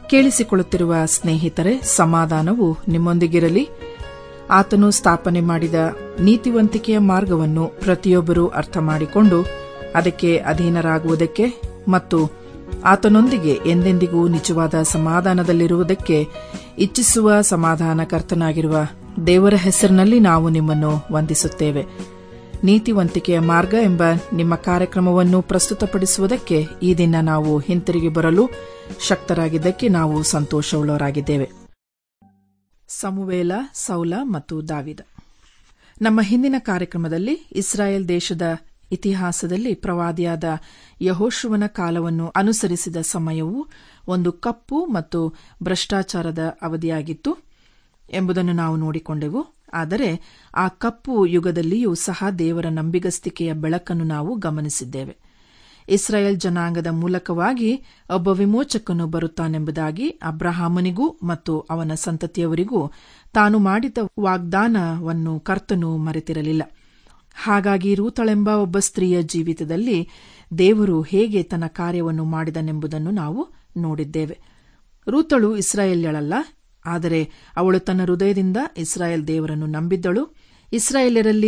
ಕೇಳಿಸಿಕೊಳ್ಳುತ್ತಿರುವ ಸ್ನೇಹಿತರೆ ಸಮಾಧಾನವು ನಿಮ್ಮೊಂದಿಗಿರಲಿ ಆತನು ಸ್ಥಾಪನೆ ಮಾಡಿದ ನೀತಿವಂತಿಕೆಯ ಮಾರ್ಗವನ್ನು ಪ್ರತಿಯೊಬ್ಬರೂ ಅರ್ಥ ಮಾಡಿಕೊಂಡು ಅದಕ್ಕೆ ಅಧೀನರಾಗುವುದಕ್ಕೆ ಮತ್ತು ಆತನೊಂದಿಗೆ ಎಂದೆಂದಿಗೂ ನಿಜವಾದ ಸಮಾಧಾನದಲ್ಲಿರುವುದಕ್ಕೆ ಇಚ್ಛಿಸುವ ಸಮಾಧಾನಕರ್ತನಾಗಿರುವ ದೇವರ ಹೆಸರಿನಲ್ಲಿ ನಾವು ನಿಮ್ಮನ್ನು ವಂದಿಸುತ್ತೇವೆ ನೀತಿವಂತಿಕೆಯ ಮಾರ್ಗ ಎಂಬ ನಿಮ್ಮ ಕಾರ್ಯಕ್ರಮವನ್ನು ಪ್ರಸ್ತುತಪಡಿಸುವುದಕ್ಕೆ ಈ ದಿನ ನಾವು ಹಿಂತಿರುಗಿ ಬರಲು ಶಕ್ತರಾಗಿದ್ದಕ್ಕೆ ನಾವು ಸಂತೋಷವುಳ್ಳವರಾಗಿದ್ದೇವೆ ಸಮುವೇಲ ಸೌಲ ಮತ್ತು ದಾವಿದ ನಮ್ಮ ಹಿಂದಿನ ಕಾರ್ಯಕ್ರಮದಲ್ಲಿ ಇಸ್ರಾಯೇಲ್ ದೇಶದ ಇತಿಹಾಸದಲ್ಲಿ ಪ್ರವಾದಿಯಾದ ಯಹೋಶುವನ ಕಾಲವನ್ನು ಅನುಸರಿಸಿದ ಸಮಯವು ಒಂದು ಕಪ್ಪು ಮತ್ತು ಭ್ರಷ್ಟಾಚಾರದ ಅವಧಿಯಾಗಿತ್ತು ಎಂಬುದನ್ನು ನಾವು ನೋಡಿಕೊಂಡೆವು ಆದರೆ ಆ ಕಪ್ಪು ಯುಗದಲ್ಲಿಯೂ ಸಹ ದೇವರ ನಂಬಿಗಸ್ತಿಕೆಯ ಬೆಳಕನ್ನು ನಾವು ಗಮನಿಸಿದ್ದೇವೆ ಇಸ್ರಾಯೇಲ್ ಜನಾಂಗದ ಮೂಲಕವಾಗಿ ಒಬ್ಬ ವಿಮೋಚಕನು ಬರುತ್ತಾನೆಂಬುದಾಗಿ ಅಬ್ರಹಾಮನಿಗೂ ಮತ್ತು ಅವನ ಸಂತತಿಯವರಿಗೂ ತಾನು ಮಾಡಿದ ವಾಗ್ದಾನವನ್ನು ಕರ್ತನು ಮರೆತಿರಲಿಲ್ಲ ಹಾಗಾಗಿ ರೂತಳೆಂಬ ಒಬ್ಬ ಸ್ತ್ರೀಯ ಜೀವಿತದಲ್ಲಿ ದೇವರು ಹೇಗೆ ತನ್ನ ಕಾರ್ಯವನ್ನು ಮಾಡಿದನೆಂಬುದನ್ನು ನಾವು ನೋಡಿದ್ದೇವೆ ರೂತಳು ಇಸ್ರಾಯೇಲ್ಯಳಲ್ಲ ಆದರೆ ಅವಳು ತನ್ನ ಹೃದಯದಿಂದ ಇಸ್ರಾಯೇಲ್ ದೇವರನ್ನು ನಂಬಿದ್ದಳು ಇಸ್ರಾಯೇಲರಲ್ಲಿ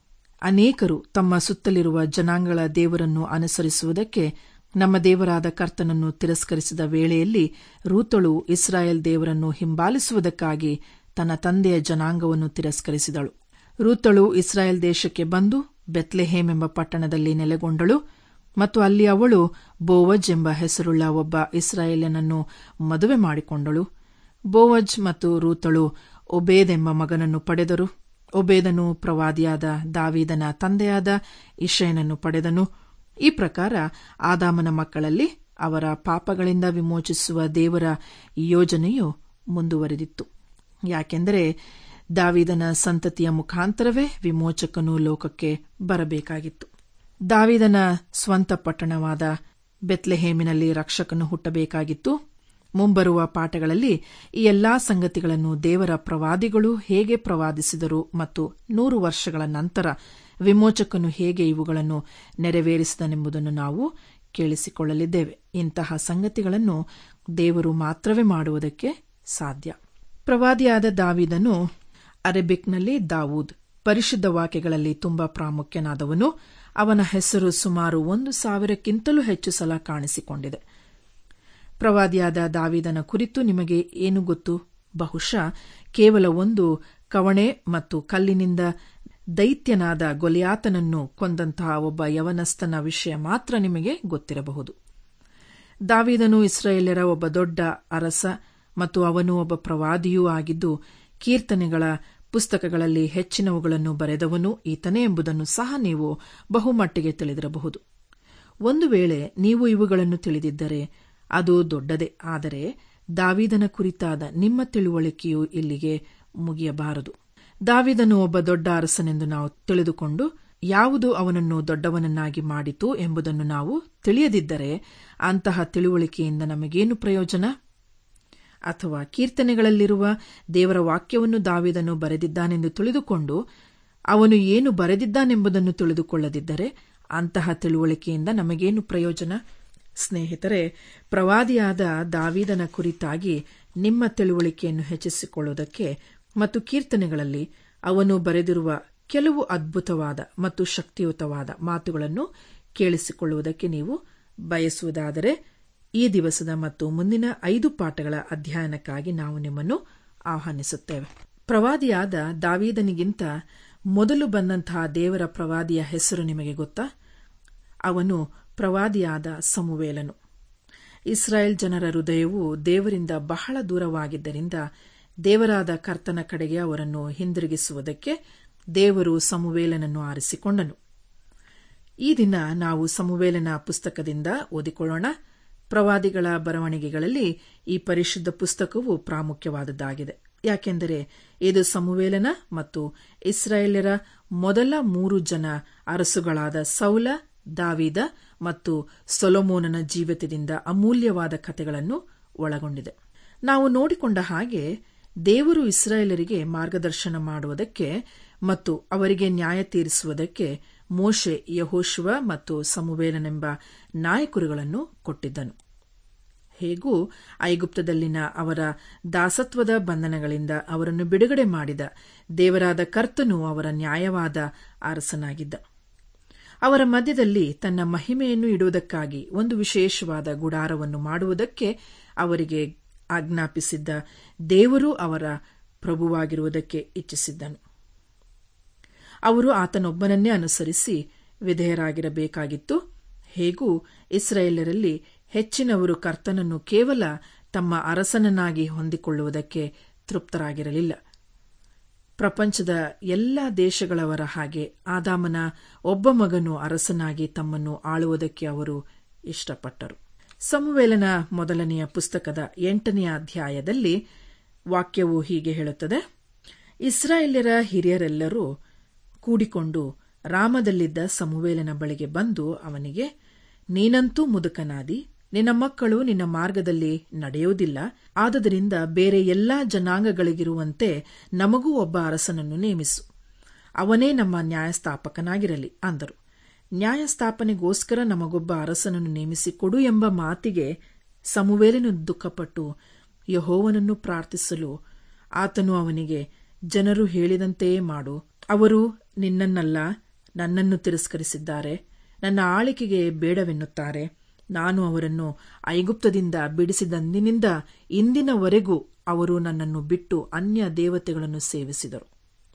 ಅನೇಕರು ತಮ್ಮ ಸುತ್ತಲಿರುವ ಜನಾಂಗಗಳ ದೇವರನ್ನು ಅನುಸರಿಸುವುದಕ್ಕೆ ನಮ್ಮ ದೇವರಾದ ಕರ್ತನನ್ನು ತಿರಸ್ಕರಿಸಿದ ವೇಳೆಯಲ್ಲಿ ರೂತಳು ಇಸ್ರಾಯೇಲ್ ದೇವರನ್ನು ಹಿಂಬಾಲಿಸುವುದಕ್ಕಾಗಿ ತನ್ನ ತಂದೆಯ ಜನಾಂಗವನ್ನು ತಿರಸ್ಕರಿಸಿದಳು ರೂತಳು ಇಸ್ರಾಯೇಲ್ ದೇಶಕ್ಕೆ ಬಂದು ಬೆತ್ಲೆಹೇಮ್ ಎಂಬ ಪಟ್ಟಣದಲ್ಲಿ ನೆಲೆಗೊಂಡಳು ಮತ್ತು ಅಲ್ಲಿ ಅವಳು ಬೋವಜ್ ಎಂಬ ಹೆಸರುಳ್ಳ ಒಬ್ಬ ಇಸ್ರಾಯೇಲನನ್ನು ಮದುವೆ ಮಾಡಿಕೊಂಡಳು ಬೋವಜ್ ಮತ್ತು ರೂತಳು ಒಬೇದ್ ಎಂಬ ಮಗನನ್ನು ಪಡೆದರು ಒಬೇದನು ಪ್ರವಾದಿಯಾದ ದಾವೀದನ ತಂದೆಯಾದ ಇಷಯನನ್ನು ಪಡೆದನು ಈ ಪ್ರಕಾರ ಆದಾಮನ ಮಕ್ಕಳಲ್ಲಿ ಅವರ ಪಾಪಗಳಿಂದ ವಿಮೋಚಿಸುವ ದೇವರ ಯೋಜನೆಯು ಮುಂದುವರೆದಿತ್ತು ಯಾಕೆಂದರೆ ದಾವಿದನ ಸಂತತಿಯ ಮುಖಾಂತರವೇ ವಿಮೋಚಕನು ಲೋಕಕ್ಕೆ ಬರಬೇಕಾಗಿತ್ತು ದಾವಿದನ ಸ್ವಂತ ಪಟ್ಟಣವಾದ ಬೆತ್ಲೆಹೇಮಿನಲ್ಲಿ ರಕ್ಷಕನು ಹುಟ್ಟಬೇಕಾಗಿತ್ತು ಮುಂಬರುವ ಪಾಠಗಳಲ್ಲಿ ಈ ಎಲ್ಲಾ ಸಂಗತಿಗಳನ್ನು ದೇವರ ಪ್ರವಾದಿಗಳು ಹೇಗೆ ಪ್ರವಾದಿಸಿದರು ಮತ್ತು ನೂರು ವರ್ಷಗಳ ನಂತರ ವಿಮೋಚಕನು ಹೇಗೆ ಇವುಗಳನ್ನು ನೆರವೇರಿಸಿದನೆಂಬುದನ್ನು ನಾವು ಕೇಳಿಸಿಕೊಳ್ಳಲಿದ್ದೇವೆ ಇಂತಹ ಸಂಗತಿಗಳನ್ನು ದೇವರು ಮಾತ್ರವೇ ಮಾಡುವುದಕ್ಕೆ ಸಾಧ್ಯ ಪ್ರವಾದಿಯಾದ ದಾವಿದನು ಅರೆಬಿಕ್ನಲ್ಲಿ ದಾವೂದ್ ಪರಿಶುದ್ಧ ವಾಕ್ಯಗಳಲ್ಲಿ ತುಂಬಾ ಪ್ರಾಮುಖ್ಯನಾದವನು ಅವನ ಹೆಸರು ಸುಮಾರು ಒಂದು ಸಾವಿರಕ್ಕಿಂತಲೂ ಹೆಚ್ಚು ಸಲ ಕಾಣಿಸಿಕೊಂಡಿದೆ ಪ್ರವಾದಿಯಾದ ದಾವಿದನ ಕುರಿತು ನಿಮಗೆ ಏನು ಗೊತ್ತು ಬಹುಶಃ ಕೇವಲ ಒಂದು ಕವಣೆ ಮತ್ತು ಕಲ್ಲಿನಿಂದ ದೈತ್ಯನಾದ ಗೊಲಿಯಾತನನ್ನು ಕೊಂದಂತಹ ಒಬ್ಬ ಯವನಸ್ಥನ ವಿಷಯ ಮಾತ್ರ ನಿಮಗೆ ಗೊತ್ತಿರಬಹುದು ದಾವಿದನು ಇಸ್ರಾಯೇಲ್ಯರ ಒಬ್ಬ ದೊಡ್ಡ ಅರಸ ಮತ್ತು ಅವನು ಒಬ್ಬ ಪ್ರವಾದಿಯೂ ಆಗಿದ್ದು ಕೀರ್ತನೆಗಳ ಪುಸ್ತಕಗಳಲ್ಲಿ ಹೆಚ್ಚಿನವುಗಳನ್ನು ಬರೆದವನು ಈತನೇ ಎಂಬುದನ್ನು ಸಹ ನೀವು ಬಹುಮಟ್ಟಿಗೆ ತಿಳಿದಿರಬಹುದು ಒಂದು ವೇಳೆ ನೀವು ಇವುಗಳನ್ನು ತಿಳಿದಿದ್ದರೆ ಅದು ದೊಡ್ಡದೇ ಆದರೆ ದಾವಿದನ ಕುರಿತಾದ ನಿಮ್ಮ ತಿಳುವಳಿಕೆಯು ಇಲ್ಲಿಗೆ ಮುಗಿಯಬಾರದು ದಾವಿದನು ಒಬ್ಬ ದೊಡ್ಡ ಅರಸನೆಂದು ನಾವು ತಿಳಿದುಕೊಂಡು ಯಾವುದು ಅವನನ್ನು ದೊಡ್ಡವನನ್ನಾಗಿ ಮಾಡಿತು ಎಂಬುದನ್ನು ನಾವು ತಿಳಿಯದಿದ್ದರೆ ಅಂತಹ ತಿಳುವಳಿಕೆಯಿಂದ ನಮಗೇನು ಪ್ರಯೋಜನ ಅಥವಾ ಕೀರ್ತನೆಗಳಲ್ಲಿರುವ ದೇವರ ವಾಕ್ಯವನ್ನು ದಾವಿದನು ಬರೆದಿದ್ದಾನೆಂದು ತಿಳಿದುಕೊಂಡು ಅವನು ಏನು ಬರೆದಿದ್ದಾನೆಂಬುದನ್ನು ತಿಳಿದುಕೊಳ್ಳದಿದ್ದರೆ ಅಂತಹ ತಿಳುವಳಿಕೆಯಿಂದ ನಮಗೇನು ಪ್ರಯೋಜನ ಸ್ನೇಹಿತರೆ ಪ್ರವಾದಿಯಾದ ದಾವಿದನ ಕುರಿತಾಗಿ ನಿಮ್ಮ ತಿಳುವಳಿಕೆಯನ್ನು ಹೆಚ್ಚಿಸಿಕೊಳ್ಳುವುದಕ್ಕೆ ಮತ್ತು ಕೀರ್ತನೆಗಳಲ್ಲಿ ಅವನು ಬರೆದಿರುವ ಕೆಲವು ಅದ್ಭುತವಾದ ಮತ್ತು ಶಕ್ತಿಯುತವಾದ ಮಾತುಗಳನ್ನು ಕೇಳಿಸಿಕೊಳ್ಳುವುದಕ್ಕೆ ನೀವು ಬಯಸುವುದಾದರೆ ಈ ದಿವಸದ ಮತ್ತು ಮುಂದಿನ ಐದು ಪಾಠಗಳ ಅಧ್ಯಯನಕ್ಕಾಗಿ ನಾವು ನಿಮ್ಮನ್ನು ಆಹ್ವಾನಿಸುತ್ತೇವೆ ಪ್ರವಾದಿಯಾದ ದಾವೀದನಿಗಿಂತ ಮೊದಲು ಬಂದಂತಹ ದೇವರ ಪ್ರವಾದಿಯ ಹೆಸರು ನಿಮಗೆ ಗೊತ್ತಾ ಅವನು ಪ್ರವಾದಿಯಾದ ಸಮುವೇಲನು ಇಸ್ರಾಯೇಲ್ ಜನರ ಹೃದಯವು ದೇವರಿಂದ ಬಹಳ ದೂರವಾಗಿದ್ದರಿಂದ ದೇವರಾದ ಕರ್ತನ ಕಡೆಗೆ ಅವರನ್ನು ಹಿಂದಿರುಗಿಸುವುದಕ್ಕೆ ದೇವರು ಸಮುವೇಲನನ್ನು ಆರಿಸಿಕೊಂಡನು ಈ ದಿನ ನಾವು ಸಮುವೇಲನ ಪುಸ್ತಕದಿಂದ ಓದಿಕೊಳ್ಳೋಣ ಪ್ರವಾದಿಗಳ ಬರವಣಿಗೆಗಳಲ್ಲಿ ಈ ಪರಿಶುದ್ಧ ಪುಸ್ತಕವು ಪ್ರಾಮುಖ್ಯವಾದದ್ದಾಗಿದೆ ಯಾಕೆಂದರೆ ಇದು ಸಮುವೇಲನ ಮತ್ತು ಇಸ್ರಾಯೇಲ್ಯರ ಮೊದಲ ಮೂರು ಜನ ಅರಸುಗಳಾದ ಸೌಲ ದಾವಿದ ಮತ್ತು ಸೊಲೊಮೋನನ ಜೀವಿತದಿಂದ ಅಮೂಲ್ಯವಾದ ಕಥೆಗಳನ್ನು ಒಳಗೊಂಡಿದೆ ನಾವು ನೋಡಿಕೊಂಡ ಹಾಗೆ ದೇವರು ಇಸ್ರಾಯೇಲರಿಗೆ ಮಾರ್ಗದರ್ಶನ ಮಾಡುವುದಕ್ಕೆ ಮತ್ತು ಅವರಿಗೆ ನ್ಯಾಯ ತೀರಿಸುವುದಕ್ಕೆ ಮೋಶೆ ಯಹೋಶುವ ಮತ್ತು ಸಮುವೇಲನೆಂಬ ನಾಯಕರುಗಳನ್ನು ಕೊಟ್ಟಿದ್ದನು ಹೇಗೂ ಐಗುಪ್ತದಲ್ಲಿನ ಅವರ ದಾಸತ್ವದ ಬಂಧನಗಳಿಂದ ಅವರನ್ನು ಬಿಡುಗಡೆ ಮಾಡಿದ ದೇವರಾದ ಕರ್ತನು ಅವರ ನ್ಯಾಯವಾದ ಅರಸನಾಗಿದ್ದ ಅವರ ಮಧ್ಯದಲ್ಲಿ ತನ್ನ ಮಹಿಮೆಯನ್ನು ಇಡುವುದಕ್ಕಾಗಿ ಒಂದು ವಿಶೇಷವಾದ ಗುಡಾರವನ್ನು ಮಾಡುವುದಕ್ಕೆ ಅವರಿಗೆ ಆಜ್ಞಾಪಿಸಿದ್ದ ದೇವರು ಅವರ ಪ್ರಭುವಾಗಿರುವುದಕ್ಕೆ ಇಚ್ಛಿಸಿದ್ದನು ಅವರು ಆತನೊಬ್ಬನನ್ನೇ ಅನುಸರಿಸಿ ವಿಧೇಯರಾಗಿರಬೇಕಾಗಿತ್ತು ಹೇಗೂ ಇಸ್ರಾಯೇಲರಲ್ಲಿ ಹೆಚ್ಚಿನವರು ಕರ್ತನನ್ನು ಕೇವಲ ತಮ್ಮ ಅರಸನನ್ನಾಗಿ ಹೊಂದಿಕೊಳ್ಳುವುದಕ್ಕೆ ತೃಪ್ತರಾಗಿರಲಿಲ್ಲ ಪ್ರಪಂಚದ ಎಲ್ಲ ದೇಶಗಳವರ ಹಾಗೆ ಆದಾಮನ ಒಬ್ಬ ಮಗನು ಅರಸನಾಗಿ ತಮ್ಮನ್ನು ಆಳುವುದಕ್ಕೆ ಅವರು ಇಷ್ಟಪಟ್ಟರು ಸಮುವೇಲನ ಮೊದಲನೆಯ ಪುಸ್ತಕದ ಎಂಟನೆಯ ಅಧ್ಯಾಯದಲ್ಲಿ ವಾಕ್ಯವು ಹೀಗೆ ಹೇಳುತ್ತದೆ ಇಸ್ರಾಯೇಲ್ಯರ ಹಿರಿಯರೆಲ್ಲರೂ ಕೂಡಿಕೊಂಡು ರಾಮದಲ್ಲಿದ್ದ ಸಮುವೇಲನ ಬಳಿಗೆ ಬಂದು ಅವನಿಗೆ ನೀನಂತೂ ಮುದುಕನಾದಿ ನಿನ್ನ ಮಕ್ಕಳು ನಿನ್ನ ಮಾರ್ಗದಲ್ಲಿ ನಡೆಯುವುದಿಲ್ಲ ಆದುದರಿಂದ ಬೇರೆ ಎಲ್ಲಾ ಜನಾಂಗಗಳಿಗಿರುವಂತೆ ನಮಗೂ ಒಬ್ಬ ಅರಸನನ್ನು ನೇಮಿಸು ಅವನೇ ನಮ್ಮ ನ್ಯಾಯಸ್ಥಾಪಕನಾಗಿರಲಿ ಅಂದರು ನ್ಯಾಯಸ್ಥಾಪನೆಗೋಸ್ಕರ ನಮಗೊಬ್ಬ ಅರಸನನ್ನು ನೇಮಿಸಿಕೊಡು ಎಂಬ ಮಾತಿಗೆ ಸಮುವೇಲನು ದುಃಖಪಟ್ಟು ಯಹೋವನನ್ನು ಪ್ರಾರ್ಥಿಸಲು ಆತನು ಅವನಿಗೆ ಜನರು ಹೇಳಿದಂತೆಯೇ ಮಾಡು ಅವರು ನಿನ್ನನ್ನಲ್ಲ ನನ್ನನ್ನು ತಿರಸ್ಕರಿಸಿದ್ದಾರೆ ನನ್ನ ಆಳಿಕೆಗೆ ಬೇಡವೆನ್ನುತ್ತಾರೆ ನಾನು ಅವರನ್ನು ಐಗುಪ್ತದಿಂದ ಬಿಡಿಸಿದಂದಿನಿಂದ ಇಂದಿನವರೆಗೂ ಅವರು ನನ್ನನ್ನು ಬಿಟ್ಟು ಅನ್ಯ ದೇವತೆಗಳನ್ನು ಸೇವಿಸಿದರು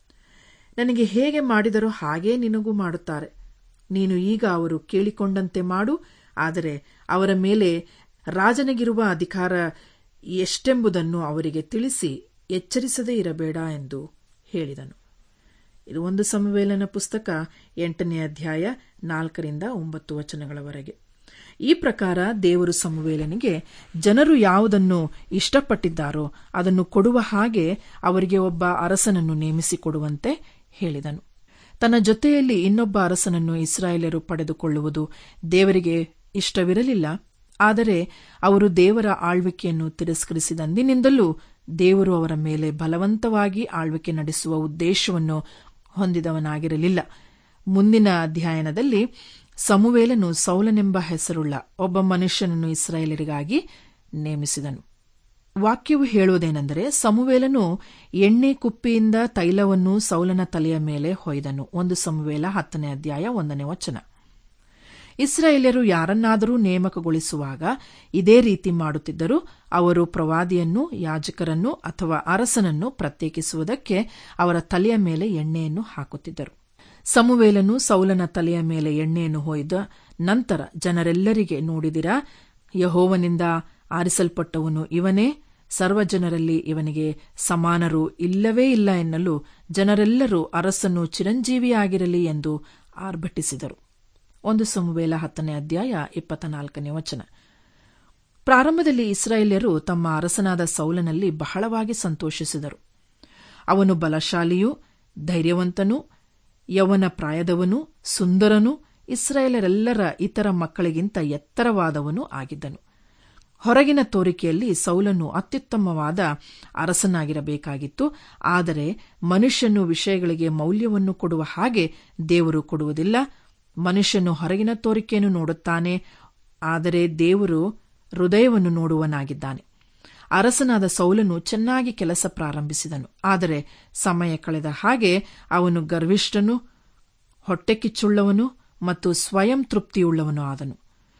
ನನಗೆ ಹೇಗೆ ಮಾಡಿದರೋ ಹಾಗೇ ನಿನಗೂ ಮಾಡುತ್ತಾರೆ ನೀನು ಈಗ ಅವರು ಕೇಳಿಕೊಂಡಂತೆ ಮಾಡು ಆದರೆ ಅವರ ಮೇಲೆ ರಾಜನಿಗಿರುವ ಅಧಿಕಾರ ಎಷ್ಟೆಂಬುದನ್ನು ಅವರಿಗೆ ತಿಳಿಸಿ ಎಚ್ಚರಿಸದೇ ಇರಬೇಡ ಎಂದು ಹೇಳಿದನು ಇದು ಒಂದು ಸಮವೇಲನ ಪುಸ್ತಕ ಎಂಟನೇ ಅಧ್ಯಾಯ ನಾಲ್ಕರಿಂದ ಒಂಬತ್ತು ವಚನಗಳವರೆಗೆ ಈ ಪ್ರಕಾರ ದೇವರು ಸಮುವೇಲನಿಗೆ ಜನರು ಯಾವುದನ್ನು ಇಷ್ಟಪಟ್ಟಿದ್ದಾರೋ ಅದನ್ನು ಕೊಡುವ ಹಾಗೆ ಅವರಿಗೆ ಒಬ್ಬ ಅರಸನನ್ನು ನೇಮಿಸಿಕೊಡುವಂತೆ ಹೇಳಿದನು ತನ್ನ ಜೊತೆಯಲ್ಲಿ ಇನ್ನೊಬ್ಬ ಅರಸನನ್ನು ಇಸ್ರಾಯೇಲರು ಪಡೆದುಕೊಳ್ಳುವುದು ದೇವರಿಗೆ ಇಷ್ಟವಿರಲಿಲ್ಲ ಆದರೆ ಅವರು ದೇವರ ಆಳ್ವಿಕೆಯನ್ನು ತಿರಸ್ಕರಿಸಿದಂದಿನಿಂದಲೂ ದೇವರು ಅವರ ಮೇಲೆ ಬಲವಂತವಾಗಿ ಆಳ್ವಿಕೆ ನಡೆಸುವ ಉದ್ದೇಶವನ್ನು ಹೊಂದಿದವನಾಗಿರಲಿಲ್ಲ ಮುಂದಿನ ಅಧ್ಯಯನದಲ್ಲಿ ಸಮುವೇಲನು ಸೌಲನೆಂಬ ಹೆಸರುಳ್ಳ ಒಬ್ಬ ಮನುಷ್ಯನನ್ನು ಇಸ್ರಾಯೇಲರಿಗಾಗಿ ನೇಮಿಸಿದನು ವಾಕ್ಯವು ಹೇಳುವುದೇನೆಂದರೆ ಸಮುವೇಲನು ಎಣ್ಣೆ ಕುಪ್ಪಿಯಿಂದ ತೈಲವನ್ನು ಸೌಲನ ತಲೆಯ ಮೇಲೆ ಹೊಯ್ದನು ಒಂದು ಸಮುವೇಲ ಹತ್ತನೇ ಅಧ್ಯಾಯ ಒಂದನೇ ವಚನ ಇಸ್ರಾಯೇಲ್ಯರು ಯಾರನ್ನಾದರೂ ನೇಮಕಗೊಳಿಸುವಾಗ ಇದೇ ರೀತಿ ಮಾಡುತ್ತಿದ್ದರು ಅವರು ಪ್ರವಾದಿಯನ್ನು ಯಾಜಕರನ್ನು ಅಥವಾ ಅರಸನನ್ನು ಪ್ರತ್ಯೇಕಿಸುವುದಕ್ಕೆ ಅವರ ತಲೆಯ ಮೇಲೆ ಎಣ್ಣೆಯನ್ನು ಹಾಕುತ್ತಿದ್ದರು ಸಮುವೇಲನು ಸೌಲನ ತಲೆಯ ಮೇಲೆ ಎಣ್ಣೆಯನ್ನು ಹೊಯ್ದ ನಂತರ ಜನರೆಲ್ಲರಿಗೆ ನೋಡಿದಿರಾ ಯಹೋವನಿಂದ ಆರಿಸಲ್ಪಟ್ಟವನು ಇವನೇ ಸರ್ವಜನರಲ್ಲಿ ಇವನಿಗೆ ಸಮಾನರು ಇಲ್ಲವೇ ಇಲ್ಲ ಎನ್ನಲು ಜನರೆಲ್ಲರೂ ಅರಸನು ಚಿರಂಜೀವಿಯಾಗಿರಲಿ ಎಂದು ಆರ್ಭಟಿಸಿದರು ಒಂದು ಸಮುವೇಲ ಹತ್ತನೇ ಅಧ್ಯಾಯ ಇಪ್ಪತ್ತ ನಾಲ್ಕನೇ ವಚನ ಪ್ರಾರಂಭದಲ್ಲಿ ಇಸ್ರಾಯೇಲ್ಯರು ತಮ್ಮ ಅರಸನಾದ ಸೌಲನಲ್ಲಿ ಬಹಳವಾಗಿ ಸಂತೋಷಿಸಿದರು ಅವನು ಬಲಶಾಲಿಯೂ ಧೈರ್ಯವಂತನೂ ಯವನ ಪ್ರಾಯದವನು ಸುಂದರನೂ ಇಸ್ರಾಯೇಲರೆಲ್ಲರ ಇತರ ಮಕ್ಕಳಿಗಿಂತ ಎತ್ತರವಾದವನೂ ಆಗಿದ್ದನು ಹೊರಗಿನ ತೋರಿಕೆಯಲ್ಲಿ ಸೌಲನು ಅತ್ಯುತ್ತಮವಾದ ಅರಸನಾಗಿರಬೇಕಾಗಿತ್ತು ಆದರೆ ಮನುಷ್ಯನು ವಿಷಯಗಳಿಗೆ ಮೌಲ್ಯವನ್ನು ಕೊಡುವ ಹಾಗೆ ದೇವರು ಕೊಡುವುದಿಲ್ಲ ಮನುಷ್ಯನು ಹೊರಗಿನ ತೋರಿಕೆಯನ್ನು ನೋಡುತ್ತಾನೆ ಆದರೆ ದೇವರು ಹೃದಯವನ್ನು ನೋಡುವನಾಗಿದ್ದಾನೆ ಅರಸನಾದ ಸೌಲನು ಚೆನ್ನಾಗಿ ಕೆಲಸ ಪ್ರಾರಂಭಿಸಿದನು ಆದರೆ ಸಮಯ ಕಳೆದ ಹಾಗೆ ಅವನು ಗರ್ವಿಷ್ಠನು ಹೊಟ್ಟೆಕಿಚ್ಚುಳ್ಳವನು ಮತ್ತು ಸ್ವಯಂ ತೃಪ್ತಿಯುಳ್ಳವನು ಆದನು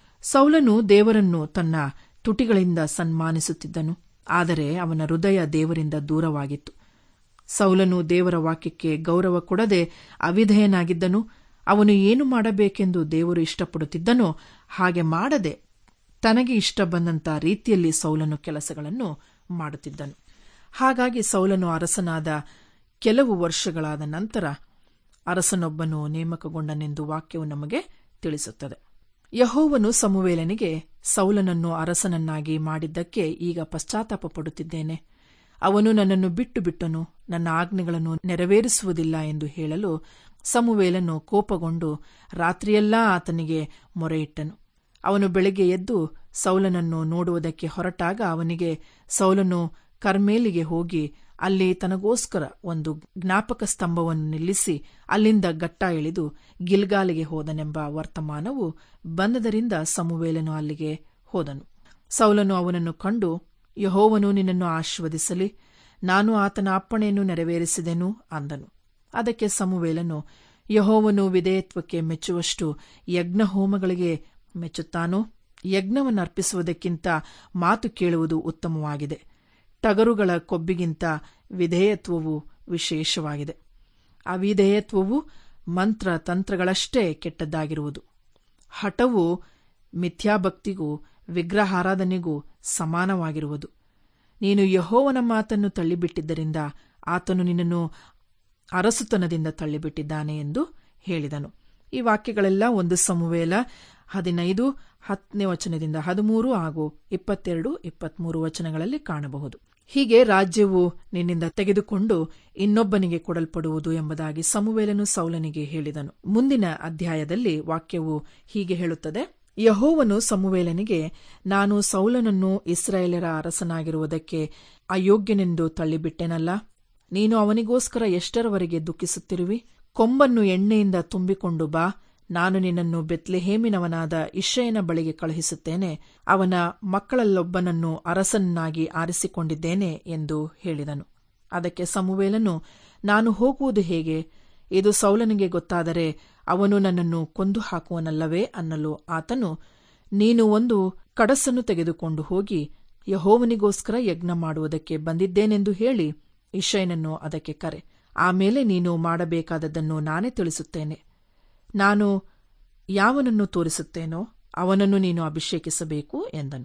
ಸೌಲನು ದೇವರನ್ನು ತನ್ನ ತುಟಿಗಳಿಂದ ಸನ್ಮಾನಿಸುತ್ತಿದ್ದನು ಆದರೆ ಅವನ ಹೃದಯ ದೇವರಿಂದ ದೂರವಾಗಿತ್ತು ಸೌಲನು ದೇವರ ವಾಕ್ಯಕ್ಕೆ ಗೌರವ ಕೊಡದೆ ಅವಿಧೇಯನಾಗಿದ್ದನು ಅವನು ಏನು ಮಾಡಬೇಕೆಂದು ದೇವರು ಇಷ್ಟಪಡುತ್ತಿದ್ದನೋ ಹಾಗೆ ಮಾಡದೆ ತನಗೆ ಇಷ್ಟ ಬಂದಂತ ರೀತಿಯಲ್ಲಿ ಸೌಲನು ಕೆಲಸಗಳನ್ನು ಮಾಡುತ್ತಿದ್ದನು ಹಾಗಾಗಿ ಸೌಲನು ಅರಸನಾದ ಕೆಲವು ವರ್ಷಗಳಾದ ನಂತರ ಅರಸನೊಬ್ಬನು ನೇಮಕಗೊಂಡನೆಂದು ವಾಕ್ಯವು ನಮಗೆ ತಿಳಿಸುತ್ತದೆ ಯಹೋವನು ಸಮುವೇಲನಿಗೆ ಸೌಲನನ್ನು ಅರಸನನ್ನಾಗಿ ಮಾಡಿದ್ದಕ್ಕೆ ಈಗ ಪಶ್ಚಾತ್ತಾಪ ಪಡುತ್ತಿದ್ದೇನೆ ಅವನು ನನ್ನನ್ನು ಬಿಟ್ಟು ಬಿಟ್ಟನು ನನ್ನ ಆಜ್ಞೆಗಳನ್ನು ನೆರವೇರಿಸುವುದಿಲ್ಲ ಎಂದು ಹೇಳಲು ಸಮುವೇಲನು ಕೋಪಗೊಂಡು ರಾತ್ರಿಯೆಲ್ಲಾ ಆತನಿಗೆ ಮೊರೆಯಿಟ್ಟನು ಅವನು ಬೆಳಗ್ಗೆ ಎದ್ದು ಸೌಲನನ್ನು ನೋಡುವುದಕ್ಕೆ ಹೊರಟಾಗ ಅವನಿಗೆ ಸೌಲನು ಕರ್ಮೇಲಿಗೆ ಹೋಗಿ ಅಲ್ಲಿ ತನಗೋಸ್ಕರ ಒಂದು ಜ್ಞಾಪಕ ಸ್ತಂಭವನ್ನು ನಿಲ್ಲಿಸಿ ಅಲ್ಲಿಂದ ಗಟ್ಟ ಇಳಿದು ಗಿಲ್ಗಾಲಿಗೆ ಹೋದನೆಂಬ ವರ್ತಮಾನವು ಬಂದದರಿಂದ ಸಮುವೇಲನು ಅಲ್ಲಿಗೆ ಹೋದನು ಸೌಲನು ಅವನನ್ನು ಕಂಡು ಯಹೋವನು ನಿನ್ನನ್ನು ಆಶೀರ್ವದಿಸಲಿ ನಾನು ಆತನ ಅಪ್ಪಣೆಯನ್ನು ನೆರವೇರಿಸಿದೆನು ಅಂದನು ಅದಕ್ಕೆ ಸಮುವೇಲನು ಯಹೋವನು ವಿಧೇಯತ್ವಕ್ಕೆ ಮೆಚ್ಚುವಷ್ಟು ಯಜ್ಞ ಹೋಮಗಳಿಗೆ ಮೆಚ್ಚುತ್ತಾನೋ ಯಜ್ಞವನ್ನು ಅರ್ಪಿಸುವುದಕ್ಕಿಂತ ಮಾತು ಕೇಳುವುದು ಉತ್ತಮವಾಗಿದೆ ಟಗರುಗಳ ಕೊಬ್ಬಿಗಿಂತ ವಿಧೇಯತ್ವವು ವಿಶೇಷವಾಗಿದೆ ಅವಿಧೇಯತ್ವವು ಮಂತ್ರ ತಂತ್ರಗಳಷ್ಟೇ ಕೆಟ್ಟದ್ದಾಗಿರುವುದು ಹಠವು ಮಿಥ್ಯಾಭಕ್ತಿಗೂ ವಿಗ್ರಹಾರಾಧನೆಗೂ ಸಮಾನವಾಗಿರುವುದು ನೀನು ಯಹೋವನ ಮಾತನ್ನು ತಳ್ಳಿಬಿಟ್ಟಿದ್ದರಿಂದ ಆತನು ನಿನ್ನನ್ನು ಅರಸುತನದಿಂದ ತಳ್ಳಿಬಿಟ್ಟಿದ್ದಾನೆ ಎಂದು ಹೇಳಿದನು ಈ ವಾಕ್ಯಗಳೆಲ್ಲ ಒಂದು ಸಮುವೇಲ ಹದಿನೈದು ಹತ್ತನೇ ವಚನದಿಂದ ಹದಿಮೂರು ಹಾಗೂ ಇಪ್ಪತ್ತೆರಡು ಇಪ್ಪತ್ಮೂರು ವಚನಗಳಲ್ಲಿ ಕಾಣಬಹುದು ಹೀಗೆ ರಾಜ್ಯವು ನಿನ್ನಿಂದ ತೆಗೆದುಕೊಂಡು ಇನ್ನೊಬ್ಬನಿಗೆ ಕೊಡಲ್ಪಡುವುದು ಎಂಬುದಾಗಿ ಸಮುವೇಲನು ಸೌಲನಿಗೆ ಹೇಳಿದನು ಮುಂದಿನ ಅಧ್ಯಾಯದಲ್ಲಿ ವಾಕ್ಯವು ಹೀಗೆ ಹೇಳುತ್ತದೆ ಯಹೋವನು ಸಮುವೇಲನಿಗೆ ನಾನು ಸೌಲನನ್ನು ಇಸ್ರಾಯೇಲರ ಅರಸನಾಗಿರುವುದಕ್ಕೆ ಅಯೋಗ್ಯನೆಂದು ತಳ್ಳಿಬಿಟ್ಟೆನಲ್ಲ ನೀನು ಅವನಿಗೋಸ್ಕರ ಎಷ್ಟರವರೆಗೆ ದುಃಖಿಸುತ್ತಿರುವಿ ಕೊಂಬನ್ನು ಎಣ್ಣೆಯಿಂದ ತುಂಬಿಕೊಂಡು ಬಾ ನಾನು ನಿನ್ನನ್ನು ಬೆತ್ಲೆಹೇಮಿನವನಾದ ಇಷಯನ ಬಳಿಗೆ ಕಳುಹಿಸುತ್ತೇನೆ ಅವನ ಮಕ್ಕಳಲ್ಲೊಬ್ಬನನ್ನು ಅರಸನ್ನಾಗಿ ಆರಿಸಿಕೊಂಡಿದ್ದೇನೆ ಎಂದು ಹೇಳಿದನು ಅದಕ್ಕೆ ಸಮುವೇಲನು ನಾನು ಹೋಗುವುದು ಹೇಗೆ ಇದು ಸೌಲನಿಗೆ ಗೊತ್ತಾದರೆ ಅವನು ನನ್ನನ್ನು ಕೊಂದು ಹಾಕುವನಲ್ಲವೇ ಅನ್ನಲು ಆತನು ನೀನು ಒಂದು ಕಡಸನ್ನು ತೆಗೆದುಕೊಂಡು ಹೋಗಿ ಯಹೋವನಿಗೋಸ್ಕರ ಯಜ್ಞ ಮಾಡುವುದಕ್ಕೆ ಬಂದಿದ್ದೇನೆಂದು ಹೇಳಿ ಇಷಯನನ್ನು ಅದಕ್ಕೆ ಕರೆ ಆಮೇಲೆ ನೀನು ಮಾಡಬೇಕಾದದ್ದನ್ನು ನಾನೇ ತಿಳಿಸುತ್ತೇನೆ ನಾನು ಯಾವನನ್ನು ತೋರಿಸುತ್ತೇನೋ ಅವನನ್ನು ನೀನು ಅಭಿಷೇಕಿಸಬೇಕು ಎಂದನು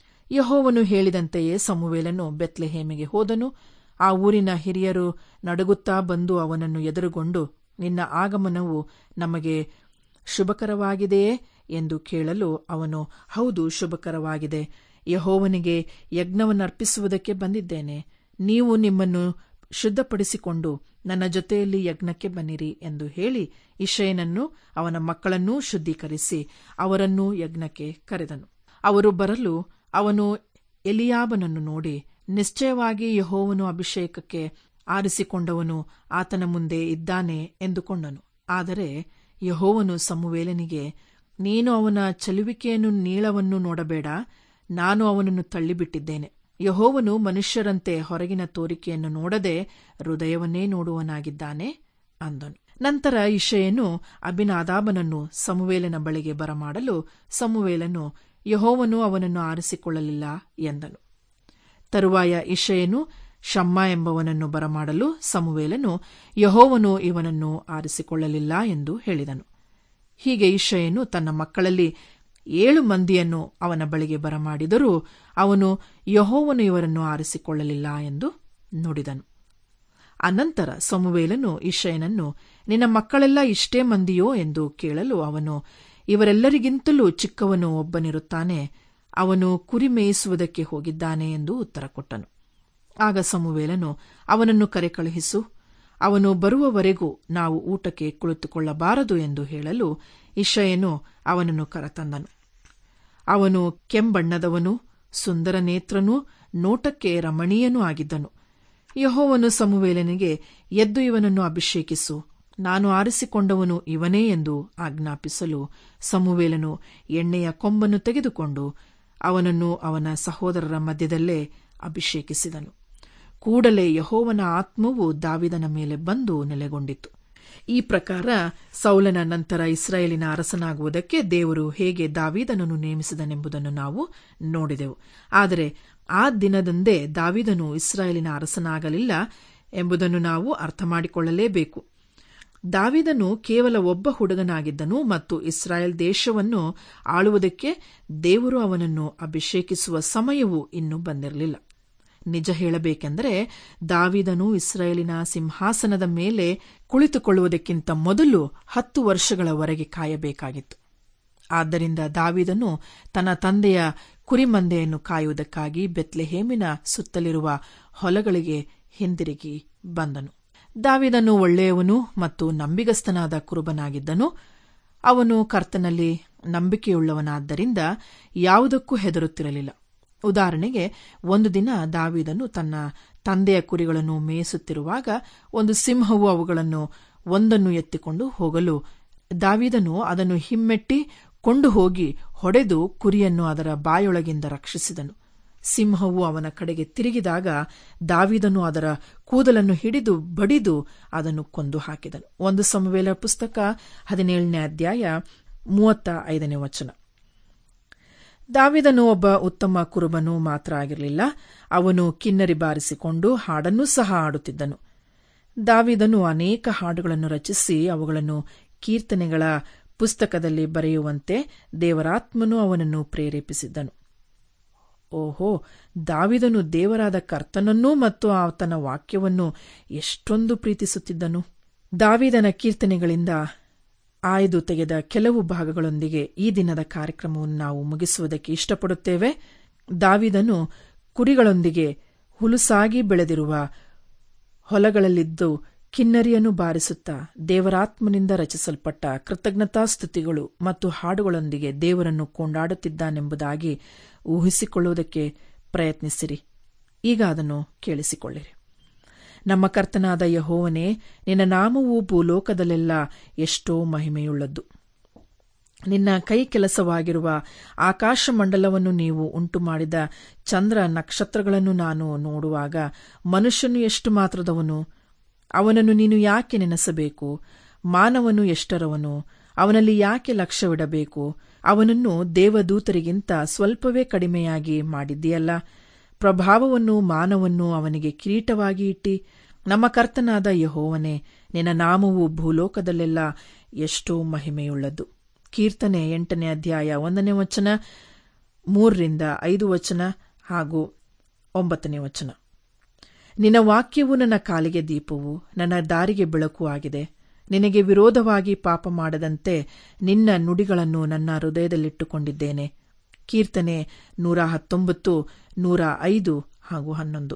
ಯಹೋವನು ಹೇಳಿದಂತೆಯೇ ಸಮುವೇಲನು ಬೆತ್ಲೆಹೇಮಿಗೆ ಹೋದನು ಆ ಊರಿನ ಹಿರಿಯರು ನಡುಗುತ್ತಾ ಬಂದು ಅವನನ್ನು ಎದುರುಗೊಂಡು ನಿನ್ನ ಆಗಮನವು ನಮಗೆ ಶುಭಕರವಾಗಿದೆಯೇ ಎಂದು ಕೇಳಲು ಅವನು ಹೌದು ಶುಭಕರವಾಗಿದೆ ಯಹೋವನಿಗೆ ಯಜ್ಞವನ್ನರ್ಪಿಸುವುದಕ್ಕೆ ಬಂದಿದ್ದೇನೆ ನೀವು ನಿಮ್ಮನ್ನು ಶುದ್ಧಪಡಿಸಿಕೊಂಡು ನನ್ನ ಜೊತೆಯಲ್ಲಿ ಯಜ್ಞಕ್ಕೆ ಬನ್ನಿರಿ ಎಂದು ಹೇಳಿ ಇಷಯನನ್ನು ಅವನ ಮಕ್ಕಳನ್ನೂ ಶುದ್ಧೀಕರಿಸಿ ಅವರನ್ನೂ ಯಜ್ಞಕ್ಕೆ ಕರೆದನು ಅವರು ಬರಲು ಅವನು ಎಲಿಯಾಬನನ್ನು ನೋಡಿ ನಿಶ್ಚಯವಾಗಿ ಯಹೋವನು ಅಭಿಷೇಕಕ್ಕೆ ಆರಿಸಿಕೊಂಡವನು ಆತನ ಮುಂದೆ ಇದ್ದಾನೆ ಎಂದುಕೊಂಡನು ಆದರೆ ಯಹೋವನು ಸಮುವೇಲನಿಗೆ ನೀನು ಅವನ ಚಲುವಿಕೆಯನ್ನು ನೀಳವನ್ನು ನೋಡಬೇಡ ನಾನು ಅವನನ್ನು ತಳ್ಳಿಬಿಟ್ಟಿದ್ದೇನೆ ಯಹೋವನು ಮನುಷ್ಯರಂತೆ ಹೊರಗಿನ ತೋರಿಕೆಯನ್ನು ನೋಡದೆ ಹೃದಯವನ್ನೇ ನೋಡುವನಾಗಿದ್ದಾನೆ ಅಂದನು ನಂತರ ಇಷಯನು ಅಭಿನಾದಾಬನನ್ನು ಸಮುವೇಲನ ಬಳಿಗೆ ಬರಮಾಡಲು ಸಮುವೇಲನು ಯಹೋವನು ಅವನನ್ನು ಆರಿಸಿಕೊಳ್ಳಲಿಲ್ಲ ಎಂದನು ತರುವಾಯ ಇಷಯನು ಶಮ್ಮ ಎಂಬವನನ್ನು ಬರಮಾಡಲು ಸಮುವೇಲನು ಯಹೋವನು ಇವನನ್ನು ಆರಿಸಿಕೊಳ್ಳಲಿಲ್ಲ ಎಂದು ಹೇಳಿದನು ಹೀಗೆ ಇಷಯನು ತನ್ನ ಮಕ್ಕಳಲ್ಲಿ ಏಳು ಮಂದಿಯನ್ನು ಅವನ ಬಳಿಗೆ ಬರಮಾಡಿದರೂ ಅವನು ಯಹೋವನು ಇವರನ್ನು ಆರಿಸಿಕೊಳ್ಳಲಿಲ್ಲ ಎಂದು ನುಡಿದನು ಅನಂತರ ಸಮುವೇಲನು ಇಷಯನನ್ನು ನಿನ್ನ ಮಕ್ಕಳೆಲ್ಲ ಇಷ್ಟೇ ಮಂದಿಯೋ ಎಂದು ಕೇಳಲು ಅವನು ಇವರೆಲ್ಲರಿಗಿಂತಲೂ ಚಿಕ್ಕವನು ಒಬ್ಬನಿರುತ್ತಾನೆ ಅವನು ಕುರಿ ಮೇಯಿಸುವುದಕ್ಕೆ ಹೋಗಿದ್ದಾನೆ ಎಂದು ಉತ್ತರ ಕೊಟ್ಟನು ಆಗ ಸಮುವೇಲನು ಅವನನ್ನು ಕರೆ ಕಳುಹಿಸು ಅವನು ಬರುವವರೆಗೂ ನಾವು ಊಟಕ್ಕೆ ಕುಳಿತುಕೊಳ್ಳಬಾರದು ಎಂದು ಹೇಳಲು ಇಷಯನು ಅವನನ್ನು ಕರೆತಂದನು ಅವನು ಕೆಂಬಣ್ಣದವನು ಸುಂದರ ನೇತ್ರನೂ ನೋಟಕ್ಕೆ ರಮಣೀಯನೂ ಆಗಿದ್ದನು ಯಹೋವನು ಸಮುವೇಲನಿಗೆ ಎದ್ದು ಇವನನ್ನು ಅಭಿಷೇಕಿಸು ನಾನು ಆರಿಸಿಕೊಂಡವನು ಇವನೇ ಎಂದು ಆಜ್ಞಾಪಿಸಲು ಸಮುವೇಲನು ಎಣ್ಣೆಯ ಕೊಂಬನ್ನು ತೆಗೆದುಕೊಂಡು ಅವನನ್ನು ಅವನ ಸಹೋದರರ ಮಧ್ಯದಲ್ಲೇ ಅಭಿಷೇಕಿಸಿದನು ಕೂಡಲೇ ಯಹೋವನ ಆತ್ಮವು ದಾವಿದನ ಮೇಲೆ ಬಂದು ನೆಲೆಗೊಂಡಿತು ಈ ಪ್ರಕಾರ ಸೌಲನ ನಂತರ ಇಸ್ರಾಯೇಲಿನ ಅರಸನಾಗುವುದಕ್ಕೆ ದೇವರು ಹೇಗೆ ದಾವಿದನನ್ನು ನೇಮಿಸಿದನೆಂಬುದನ್ನು ನಾವು ನೋಡಿದೆವು ಆದರೆ ಆ ದಿನದಂದೇ ದಾವಿದನು ಇಸ್ರಾಯೇಲಿನ ಅರಸನಾಗಲಿಲ್ಲ ಎಂಬುದನ್ನು ನಾವು ಅರ್ಥ ಮಾಡಿಕೊಳ್ಳಲೇಬೇಕು ದಾವಿದನು ಕೇವಲ ಒಬ್ಬ ಹುಡುಗನಾಗಿದ್ದನು ಮತ್ತು ಇಸ್ರಾಯೇಲ್ ದೇಶವನ್ನು ಆಳುವುದಕ್ಕೆ ದೇವರು ಅವನನ್ನು ಅಭಿಷೇಕಿಸುವ ಸಮಯವೂ ಇನ್ನೂ ಬಂದಿರಲಿಲ್ಲ ನಿಜ ಹೇಳಬೇಕೆಂದರೆ ದಾವಿದನು ಇಸ್ರಾಯೇಲಿನ ಸಿಂಹಾಸನದ ಮೇಲೆ ಕುಳಿತುಕೊಳ್ಳುವುದಕ್ಕಿಂತ ಮೊದಲು ಹತ್ತು ವರ್ಷಗಳವರೆಗೆ ಕಾಯಬೇಕಾಗಿತ್ತು ಆದ್ದರಿಂದ ದಾವಿದನು ತನ್ನ ತಂದೆಯ ಕುರಿಮಂದೆಯನ್ನು ಕಾಯುವುದಕ್ಕಾಗಿ ಬೆತ್ಲೆಹೇಮಿನ ಸುತ್ತಲಿರುವ ಹೊಲಗಳಿಗೆ ಹಿಂದಿರುಗಿ ಬಂದನು ದಾವಿದನು ಒಳ್ಳೆಯವನು ಮತ್ತು ನಂಬಿಗಸ್ತನಾದ ಕುರುಬನಾಗಿದ್ದನು ಅವನು ಕರ್ತನಲ್ಲಿ ನಂಬಿಕೆಯುಳ್ಳವನಾದ್ದರಿಂದ ಯಾವುದಕ್ಕೂ ಹೆದರುತ್ತಿರಲಿಲ್ಲ ಉದಾಹರಣೆಗೆ ಒಂದು ದಿನ ದಾವಿದನು ತನ್ನ ತಂದೆಯ ಕುರಿಗಳನ್ನು ಮೇಯಿಸುತ್ತಿರುವಾಗ ಒಂದು ಸಿಂಹವು ಅವುಗಳನ್ನು ಒಂದನ್ನು ಎತ್ತಿಕೊಂಡು ಹೋಗಲು ದಾವಿದನು ಅದನ್ನು ಹಿಮ್ಮೆಟ್ಟಿ ಕೊಂಡು ಹೋಗಿ ಹೊಡೆದು ಕುರಿಯನ್ನು ಅದರ ಬಾಯೊಳಗಿಂದ ರಕ್ಷಿಸಿದನು ಸಿಂಹವು ಅವನ ಕಡೆಗೆ ತಿರುಗಿದಾಗ ದಾವಿದನು ಅದರ ಕೂದಲನ್ನು ಹಿಡಿದು ಬಡಿದು ಅದನ್ನು ಕೊಂದು ಹಾಕಿದನು ಒಂದು ಸಮವೇಲ ಪುಸ್ತಕ ಹದಿನೇಳನೇ ಅಧ್ಯಾಯ ಮೂವತ್ತ ಐದನೇ ವಚನ ದಾವಿದನು ಒಬ್ಬ ಉತ್ತಮ ಕುರುಬನು ಮಾತ್ರ ಆಗಿರಲಿಲ್ಲ ಅವನು ಕಿನ್ನರಿ ಬಾರಿಸಿಕೊಂಡು ಹಾಡನ್ನೂ ಸಹ ಹಾಡುತ್ತಿದ್ದನು ದಾವಿದನು ಅನೇಕ ಹಾಡುಗಳನ್ನು ರಚಿಸಿ ಅವುಗಳನ್ನು ಕೀರ್ತನೆಗಳ ಪುಸ್ತಕದಲ್ಲಿ ಬರೆಯುವಂತೆ ದೇವರಾತ್ಮನು ಅವನನ್ನು ಪ್ರೇರೇಪಿಸಿದ್ದನು ಓಹೋ ದಾವಿದನು ದೇವರಾದ ಕರ್ತನನ್ನೂ ಮತ್ತು ಆತನ ವಾಕ್ಯವನ್ನು ಎಷ್ಟೊಂದು ಪ್ರೀತಿಸುತ್ತಿದ್ದನು ದಾವಿದನ ಕೀರ್ತನೆಗಳಿಂದ ಆಯ್ದು ತೆಗೆದ ಕೆಲವು ಭಾಗಗಳೊಂದಿಗೆ ಈ ದಿನದ ಕಾರ್ಯಕ್ರಮವನ್ನು ನಾವು ಮುಗಿಸುವುದಕ್ಕೆ ಇಷ್ಟಪಡುತ್ತೇವೆ ದಾವಿದನು ಕುರಿಗಳೊಂದಿಗೆ ಹುಲುಸಾಗಿ ಬೆಳೆದಿರುವ ಹೊಲಗಳಲ್ಲಿದ್ದು ಕಿನ್ನರಿಯನ್ನು ಬಾರಿಸುತ್ತಾ ದೇವರಾತ್ಮನಿಂದ ರಚಿಸಲ್ಪಟ್ಟ ಕೃತಜ್ಞತಾ ಸ್ತುತಿಗಳು ಮತ್ತು ಹಾಡುಗಳೊಂದಿಗೆ ದೇವರನ್ನು ಕೊಂಡಾಡುತ್ತಿದ್ದಾನೆಂಬುದಾಗಿ ಊಹಿಸಿಕೊಳ್ಳುವುದಕ್ಕೆ ಪ್ರಯತ್ನಿಸಿರಿ ಈಗ ಅದನ್ನು ಕೇಳಿಸಿಕೊಳ್ಳಿರಿ ನಮ್ಮ ಕರ್ತನಾದ ಯಹೋವನೇ ನಿನ್ನ ನಾಮವು ಭೂಲೋಕದಲ್ಲೆಲ್ಲ ಎಷ್ಟೋ ಮಹಿಮೆಯುಳ್ಳದ್ದು ನಿನ್ನ ಕೈ ಕೆಲಸವಾಗಿರುವ ಆಕಾಶಮಂಡಲವನ್ನು ನೀವು ಉಂಟು ಮಾಡಿದ ಚಂದ್ರ ನಕ್ಷತ್ರಗಳನ್ನು ನಾನು ನೋಡುವಾಗ ಮನುಷ್ಯನು ಎಷ್ಟು ಮಾತ್ರದವನು ಅವನನ್ನು ನೀನು ಯಾಕೆ ನೆನೆಸಬೇಕು ಮಾನವನು ಎಷ್ಟರವನು ಅವನಲ್ಲಿ ಯಾಕೆ ಲಕ್ಷ್ಯವಿಡಬೇಕು ಅವನನ್ನು ದೇವದೂತರಿಗಿಂತ ಸ್ವಲ್ಪವೇ ಕಡಿಮೆಯಾಗಿ ಮಾಡಿದ್ದೀಯಲ್ಲ ಪ್ರಭಾವವನ್ನು ಮಾನವನ್ನು ಅವನಿಗೆ ಕಿರೀಟವಾಗಿ ಇಟ್ಟಿ ನಮ್ಮ ಕರ್ತನಾದ ಯಹೋವನೇ ನಿನ್ನ ನಾಮವು ಭೂಲೋಕದಲ್ಲೆಲ್ಲ ಎಷ್ಟೋ ಮಹಿಮೆಯುಳ್ಳದ್ದು ಕೀರ್ತನೆ ಎಂಟನೇ ಅಧ್ಯಾಯ ಒಂದನೇ ವಚನ ಮೂರರಿಂದ ಐದು ವಚನ ಹಾಗೂ ಒಂಬತ್ತನೇ ವಚನ ನಿನ್ನ ವಾಕ್ಯವು ನನ್ನ ಕಾಲಿಗೆ ದೀಪವು ನನ್ನ ದಾರಿಗೆ ಬೆಳಕು ಆಗಿದೆ ನಿನಗೆ ವಿರೋಧವಾಗಿ ಪಾಪ ಮಾಡದಂತೆ ನಿನ್ನ ನುಡಿಗಳನ್ನು ನನ್ನ ಹೃದಯದಲ್ಲಿಟ್ಟುಕೊಂಡಿದ್ದೇನೆ ಕೀರ್ತನೆ ನೂರ ಹತ್ತೊಂಬತ್ತು ನೂರ ಐದು ಹಾಗೂ ಹನ್ನೊಂದು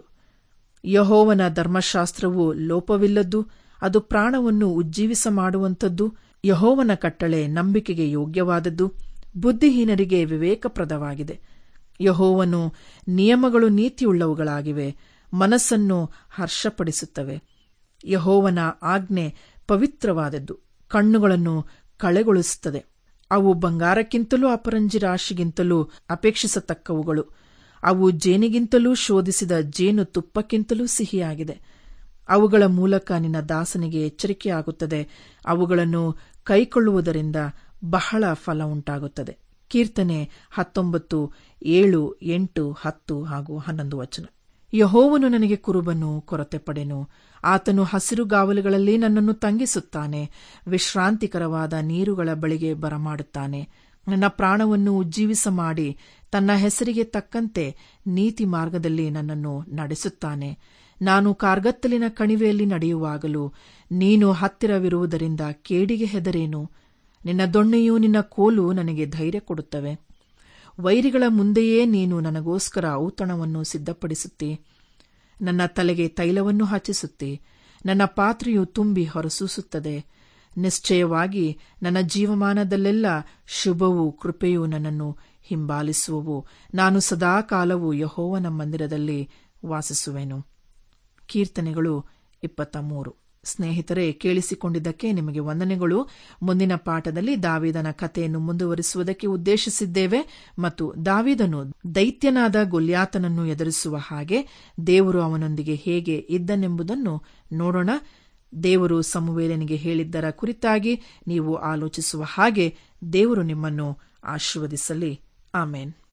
ಯಹೋವನ ಧರ್ಮಶಾಸ್ತ್ರವು ಲೋಪವಿಲ್ಲದ್ದು ಅದು ಪ್ರಾಣವನ್ನು ಉಜ್ಜೀವಿಸ ಮಾಡುವಂಥದ್ದು ಯಹೋವನ ಕಟ್ಟಳೆ ನಂಬಿಕೆಗೆ ಯೋಗ್ಯವಾದದ್ದು ಬುದ್ಧಿಹೀನರಿಗೆ ವಿವೇಕಪ್ರದವಾಗಿದೆ ಯಹೋವನು ನಿಯಮಗಳು ನೀತಿಯುಳ್ಳವುಗಳಾಗಿವೆ ಮನಸ್ಸನ್ನು ಹರ್ಷಪಡಿಸುತ್ತವೆ ಯಹೋವನ ಆಜ್ಞೆ ಪವಿತ್ರವಾದದ್ದು ಕಣ್ಣುಗಳನ್ನು ಕಳೆಗೊಳಿಸುತ್ತದೆ ಅವು ಬಂಗಾರಕ್ಕಿಂತಲೂ ಅಪರಂಜಿ ರಾಶಿಗಿಂತಲೂ ಅಪೇಕ್ಷಿಸತಕ್ಕವುಗಳು ಅವು ಜೇನಿಗಿಂತಲೂ ಶೋಧಿಸಿದ ಜೇನು ತುಪ್ಪಕ್ಕಿಂತಲೂ ಸಿಹಿಯಾಗಿದೆ ಅವುಗಳ ಮೂಲಕ ನಿನ್ನ ದಾಸನಿಗೆ ಎಚ್ಚರಿಕೆಯಾಗುತ್ತದೆ ಅವುಗಳನ್ನು ಕೈಕೊಳ್ಳುವುದರಿಂದ ಬಹಳ ಫಲ ಉಂಟಾಗುತ್ತದೆ ಕೀರ್ತನೆ ಹತ್ತೊಂಬತ್ತು ಏಳು ಎಂಟು ಹತ್ತು ಹಾಗೂ ಹನ್ನೊಂದು ವಚನ ಯಹೋವನು ನನಗೆ ಕುರುಬನು ಕೊರತೆ ಪಡೆನು ಆತನು ಹಸಿರುಗಾವಲುಗಳಲ್ಲಿ ನನ್ನನ್ನು ತಂಗಿಸುತ್ತಾನೆ ವಿಶ್ರಾಂತಿಕರವಾದ ನೀರುಗಳ ಬಳಿಗೆ ಬರಮಾಡುತ್ತಾನೆ ನನ್ನ ಪ್ರಾಣವನ್ನು ಉಜ್ಜೀವಿಸ ಮಾಡಿ ತನ್ನ ಹೆಸರಿಗೆ ತಕ್ಕಂತೆ ನೀತಿ ಮಾರ್ಗದಲ್ಲಿ ನನ್ನನ್ನು ನಡೆಸುತ್ತಾನೆ ನಾನು ಕಾರ್ಗತ್ತಲಿನ ಕಣಿವೆಯಲ್ಲಿ ನಡೆಯುವಾಗಲೂ ನೀನು ಹತ್ತಿರವಿರುವುದರಿಂದ ಕೇಡಿಗೆ ಹೆದರೇನು ನಿನ್ನ ದೊಣ್ಣೆಯೂ ನಿನ್ನ ಕೋಲು ನನಗೆ ಧೈರ್ಯ ಕೊಡುತ್ತವೆ ವೈರಿಗಳ ಮುಂದೆಯೇ ನೀನು ನನಗೋಸ್ಕರ ಔತಣವನ್ನು ಸಿದ್ಧಪಡಿಸುತ್ತಿ ನನ್ನ ತಲೆಗೆ ತೈಲವನ್ನು ಹಚ್ಚಿಸುತ್ತಿ ನನ್ನ ಪಾತ್ರೆಯು ತುಂಬಿ ಹೊರಸೂಸುತ್ತದೆ ನಿಶ್ಚಯವಾಗಿ ನನ್ನ ಜೀವಮಾನದಲ್ಲೆಲ್ಲ ಶುಭವೂ ಕೃಪೆಯೂ ನನ್ನನ್ನು ಹಿಂಬಾಲಿಸುವವು ನಾನು ಸದಾಕಾಲವು ಯಹೋವನ ಮಂದಿರದಲ್ಲಿ ವಾಸಿಸುವೆನು ಕೀರ್ತನೆಗಳು ಇಪ್ಪತ್ತ ಮೂರು ಸ್ನೇಹಿತರೆ ಕೇಳಿಸಿಕೊಂಡಿದ್ದಕ್ಕೆ ನಿಮಗೆ ವಂದನೆಗಳು ಮುಂದಿನ ಪಾಠದಲ್ಲಿ ದಾವಿದನ ಕಥೆಯನ್ನು ಮುಂದುವರಿಸುವುದಕ್ಕೆ ಉದ್ದೇಶಿಸಿದ್ದೇವೆ ಮತ್ತು ದಾವಿದನು ದೈತ್ಯನಾದ ಗೊಲ್ಯಾತನನ್ನು ಎದುರಿಸುವ ಹಾಗೆ ದೇವರು ಅವನೊಂದಿಗೆ ಹೇಗೆ ಇದ್ದನೆಂಬುದನ್ನು ನೋಡೋಣ ದೇವರು ಸಮುವೇಲನಿಗೆ ಹೇಳಿದ್ದರ ಕುರಿತಾಗಿ ನೀವು ಆಲೋಚಿಸುವ ಹಾಗೆ ದೇವರು ನಿಮ್ಮನ್ನು ಆಶೀರ್ವದಿಸಲಿ ಆಮೇನ್